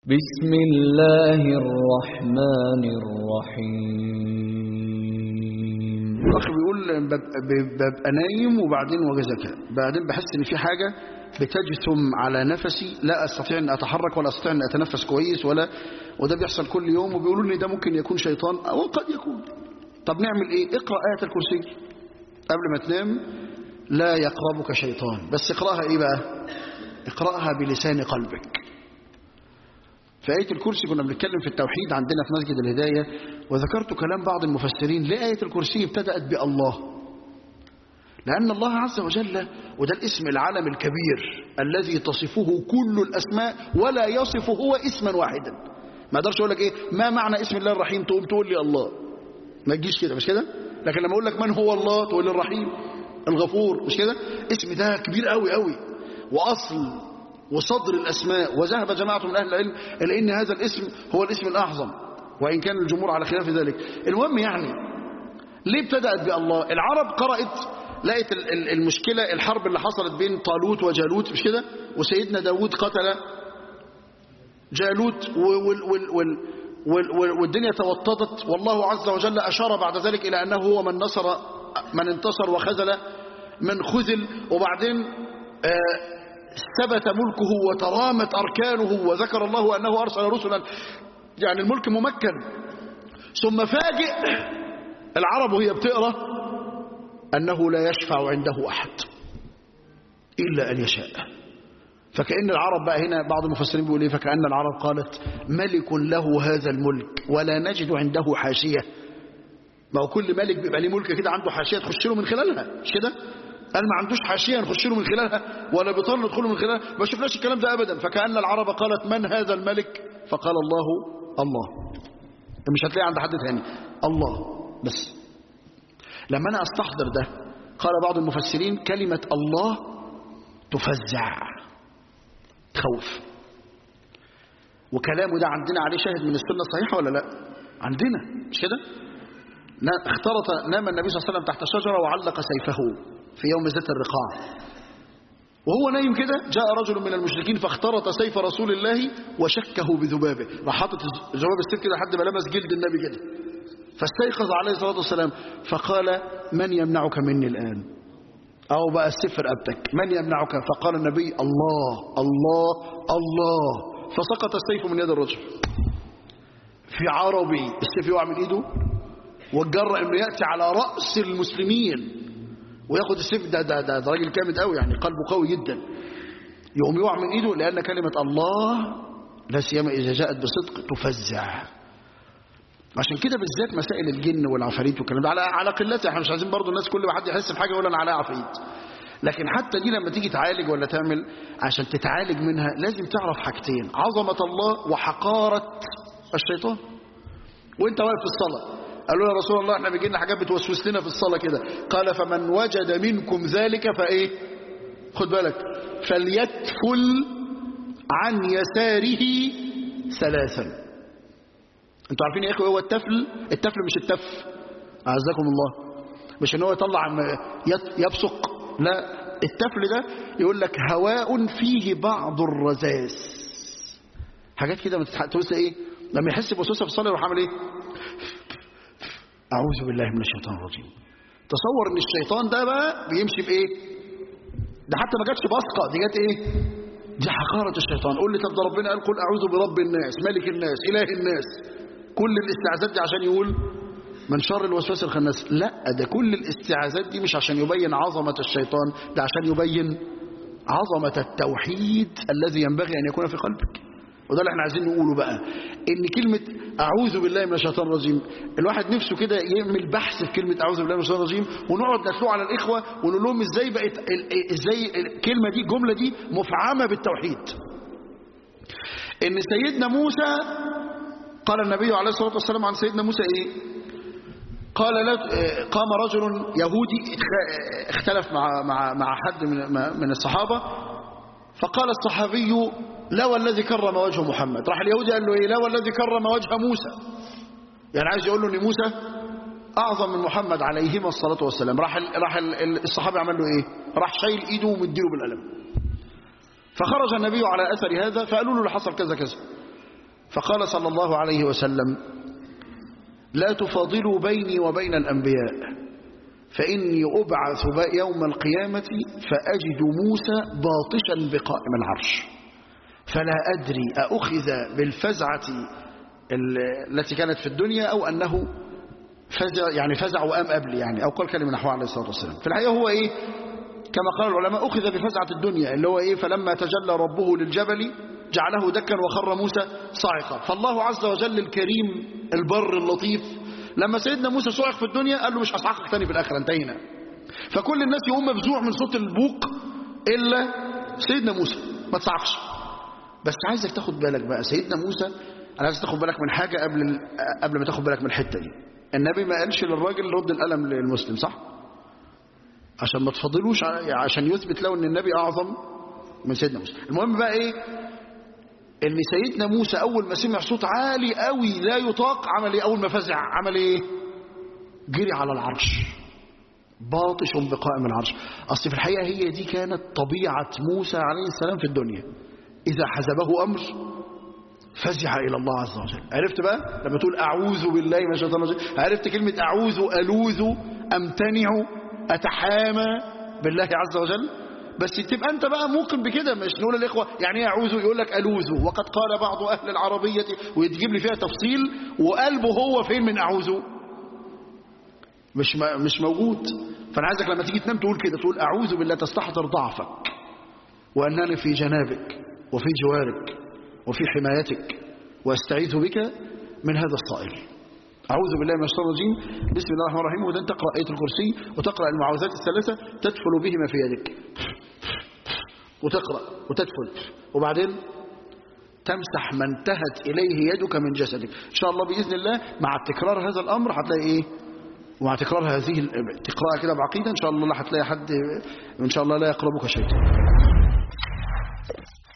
بسم الله الرحمن الرحيم الأخ بيقول ببقى, ببقى نايم وبعدين وجزك بعدين بحس إن في حاجة بتجثم على نفسي لا أستطيع أن أتحرك ولا أستطيع أن أتنفس كويس ولا وده بيحصل كل يوم وبيقولوا لي ده ممكن يكون شيطان أو قد يكون طب نعمل إيه اقرأ آية الكرسي قبل ما تنام لا يقربك شيطان بس اقرأها إيه بقى اقرأها بلسان قلبك في آية الكرسي كنا بنتكلم في التوحيد عندنا في مسجد الهداية وذكرت كلام بعض المفسرين ليه آية الكرسي ابتدأت بالله لأن الله عز وجل وده الاسم العالم الكبير الذي تصفه كل الأسماء ولا يصف هو اسما واحدا ما اقدرش اقول لك ايه ما معنى اسم الله الرحيم تقوم تقول لي الله ما تجيش كده مش كده لكن لما اقول لك من هو الله تقول لي الرحيم الغفور مش كده اسم ده كبير قوي قوي واصل وصدر الاسماء وذهب جماعه من اهل العلم الى ان هذا الاسم هو الاسم الاعظم وان كان الجمهور على خلاف ذلك المهم يعني ليه ابتدات بالله العرب قرات لقيت المشكله الحرب اللي حصلت بين طالوت وجالوت مش كده وسيدنا داود قتل جالوت وال وال وال والدنيا توطدت والله عز وجل أشار بعد ذلك إلى أنه هو من نصر من انتصر وخذل من خذل وبعدين ثبت ملكه وترامت أركانه وذكر الله أنه أرسل رسلا يعني الملك ممكن ثم فاجئ العرب وهي بتقرأ أنه لا يشفع عنده أحد إلا أن يشاء فكأن العرب بقى هنا بعض المفسرين بيقول ايه فكأن العرب قالت ملك له هذا الملك ولا نجد عنده حاشية ما هو كل ملك بيبقى ليه ملك كده عنده حاشية تخش له من خلالها مش كده قال ما عندوش حاشية نخش له من خلالها ولا بطار ندخله من خلالها ما شفناش الكلام ده أبدا فكأن العرب قالت من هذا الملك فقال الله الله مش هتلاقي عند حد ثاني الله بس لما أنا أستحضر ده قال بعض المفسرين كلمة الله تفزع تخوف وكلامه ده عندنا عليه شاهد من السنة الصحيحة ولا لا عندنا مش كده اختلط نام النبي صلى الله عليه وسلم تحت شجرة وعلق سيفه في يوم ذات الرقاع وهو نايم كده جاء رجل من المشركين فاخترط سيف رسول الله وشكه بذبابه راح حاطط ذباب السيف كده لحد ما لمس جلد النبي كده فاستيقظ عليه الصلاة والسلام فقال من يمنعك مني الآن أو بقى السفر أبتك من يمنعك فقال النبي الله الله الله فسقط السيف من يد الرجل في عربي السيف يقع من إيده والجرأ أنه يأتي على رأس المسلمين وياخد السيف ده ده ده, ده راجل جامد قوي يعني قلبه قوي جدا يقوم يقع من إيده لأن كلمة الله لا سيما إذا جاءت بصدق تفزع عشان كده بالذات مسائل الجن والعفاريت والكلام ده على على قلتها احنا مش عايزين برضو الناس كل واحد يحس بحاجه يقول انا عليها عفريت لكن حتى دي لما تيجي تعالج ولا تعمل عشان تتعالج منها لازم تعرف حاجتين عظمه الله وحقاره الشيطان وانت واقف في الصلاه قالوا يا رسول الله احنا بيجي لنا حاجات بتوسوس لنا في الصلاه كده قال فمن وجد منكم ذلك فايه خد بالك فليتفل عن يساره ثلاثا انتوا عارفين يا اخوه هو التفل التفل مش التف اعزكم الله مش ان هو يطلع يبصق لا التفل ده يقول لك هواء فيه بعض الرذاذ حاجات كده تقول ايه لما يحس بوسوسه في الصلاه يروح عامل ايه اعوذ بالله من الشيطان الرجيم تصور ان الشيطان ده بقى بيمشي بايه ده حتى ما جاتش بصقه دي جت ايه دي حقاره الشيطان قول لي طب ده ربنا قال قل اعوذ برب الناس ملك الناس اله الناس كل الاستعاذات دي عشان يقول من شر الوسواس الخناس لا ده كل الاستعاذات دي مش عشان يبين عظمة الشيطان ده عشان يبين عظمة التوحيد الذي ينبغي أن يكون في قلبك وده اللي احنا عايزين نقوله بقى ان كلمة اعوذ بالله من الشيطان الرجيم الواحد نفسه كده يعمل بحث في كلمة اعوذ بالله من الشيطان الرجيم ونقعد نتلوه على الاخوة ونقول لهم ازاي بقت ازاي الكلمة دي الجملة دي مفعمة بالتوحيد ان سيدنا موسى قال النبي عليه الصلاة والسلام عن سيدنا موسى ايه قال لا قام رجل يهودي اختلف مع مع مع حد من من الصحابة فقال الصحابي لا والذي كرم وجه محمد راح اليهودي قال له ايه لا والذي كرم وجه موسى يعني عايز يقول له ان موسى اعظم من محمد عليهما الصلاة والسلام راح راح الصحابي عمل له ايه راح شايل ايده ومديله بالقلم فخرج النبي على اثر هذا فقالوا له اللي حصل كذا كذا فقال صلى الله عليه وسلم لا تفاضلوا بيني وبين الأنبياء فإني أبعث يوم القيامة فأجد موسى باطشا بقائم العرش فلا أدري أأخذ بالفزعة التي كانت في الدنيا أو أنه فزع يعني فزع وقام قبلي يعني أو قال كلمة نحوها عليه الصلاة والسلام في الحقيقة هو إيه كما قال العلماء أخذ بفزعة الدنيا اللي هو إيه فلما تجلى ربه للجبل جعله دكا وخر موسى صاعقا فالله عز وجل الكريم البر اللطيف لما سيدنا موسى صعق في الدنيا قال له مش هصعقك تاني في الآخرة انتهينا فكل الناس يقوم مفزوع من صوت البوق إلا سيدنا موسى ما تصعقش بس عايزك تاخد بالك بقى سيدنا موسى انا عايز تاخد بالك من حاجة قبل قبل ما تاخد بالك من الحتة دي النبي ما قالش للراجل رد القلم للمسلم صح عشان ما تفضلوش عشان يثبت له ان النبي اعظم من سيدنا موسى المهم بقى ايه ان سيدنا موسى اول ما سمع صوت عالي قوي لا يطاق عمل ايه اول ما فزع عمل ايه جري على العرش باطش بقائم العرش اصل في الحقيقه هي دي كانت طبيعه موسى عليه السلام في الدنيا اذا حزبه امر فزع الى الله عز وجل عرفت بقى لما تقول اعوذ بالله من الشيطان الرجيم عرفت كلمه اعوذ الوذ امتنع اتحامى بالله عز وجل بس تبقى انت بقى موقن بكده مش نقول الاخوه يعني ايه اعوذ يقول لك الوذ وقد قال بعض اهل العربيه ويجيب لي فيها تفصيل وقلبه هو فين من اعوذ مش مش موجود فانا عايزك لما تيجي تنام تقول كده تقول اعوذ بالله تستحضر ضعفك وانني في جنابك وفي جوارك وفي حمايتك واستعيذ بك من هذا الصائل أعوذ بالله من الشيطان الرجيم بسم الله الرحمن الرحيم وده تقرأ آية الكرسي وتقرأ المعوذات الثلاثة تدفل بهما في يدك وتقرأ وتدفل وبعدين تمسح ما انتهت إليه يدك من جسدك إن شاء الله بإذن الله مع تكرار هذا الأمر هتلاقي إيه ومع تكرار هذه تقرأها كده بعقيدة إن شاء الله هتلاقي حد إن شاء الله لا يقربك شيء